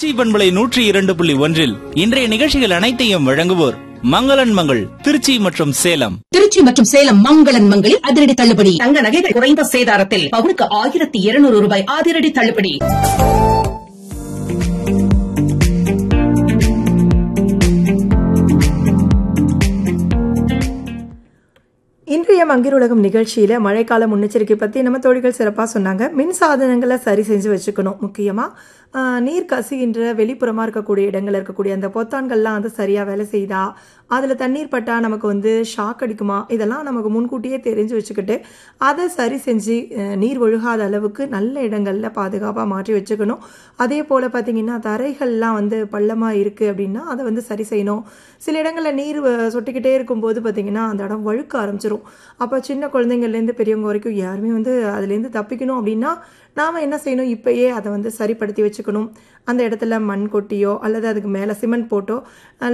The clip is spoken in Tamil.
சி பண்பலை நூற்றி இரண்டு புள்ளி ஒன்றில் இன்றைய நிகழ்ச்சிகள் அனைத்தையும் வழங்குவோர் மங்களன் மங்கள் திருச்சி மற்றும் சேலம் திருச்சி மற்றும் சேலம் மங்களன் மங்களில் அதிரடி தள்ளுபடி தங்க நகைகள் குறைந்த சேதாரத்தில் பவுனுக்கு ஆயிரத்தி இருநூறு ரூபாய் அதிரடி தள்ளுபடி இன்றைய மங்கிர் உலகம் நிகழ்ச்சியில் மழைக்கால முன்னெச்சரிக்கை பற்றி நம்ம தோழிகள் சிறப்பாக சொன்னாங்க மின் சாதனங்களை சரி செஞ்சு வச்சுக்கணும் முக்கியமாக நீர் கசிகின்ற வெளிப்புறமாக இருக்கக்கூடிய இடங்கள் இருக்கக்கூடிய அந்த பொத்தான்கள்லாம் வந்து சரியாக வேலை செய்தா அதில் தண்ணீர் பட்டால் நமக்கு வந்து ஷாக் அடிக்குமா இதெல்லாம் நமக்கு முன்கூட்டியே தெரிஞ்சு வச்சுக்கிட்டு அதை சரி செஞ்சு அஹ், நீர் ஒழுகாத அளவுக்கு நல்ல இடங்களில் பாதுகாப்பாக மாற்றி வச்சுக்கணும் அதே போல் பார்த்தீங்கன்னா தரைகள்லாம் வந்து பள்ளமாக இருக்குது அப்படின்னா அதை வந்து சரி செய்யணும் சில இடங்களில் நீர் அஹ், சொட்டிக்கிட்டே இருக்கும்போது பார்த்தீங்கன்னா அந்த இடம் வழுக்க ஆரம்பிச்சிரும் அப்போ சின்ன குழந்தைங்கள்லேருந்து பெரியவங்க வரைக்கும் யாருமே வந்து அதுலேருந்து தப்பிக்கணும் அப்படின்னா நாம் என்ன செய்யணும் இப்பயே அதை வந்து சரிப்படுத்தி வச்சுக்கணும் அந்த இடத்துல மண் கொட்டியோ அல்லது அதுக்கு மேலே சிமெண்ட் போட்டோ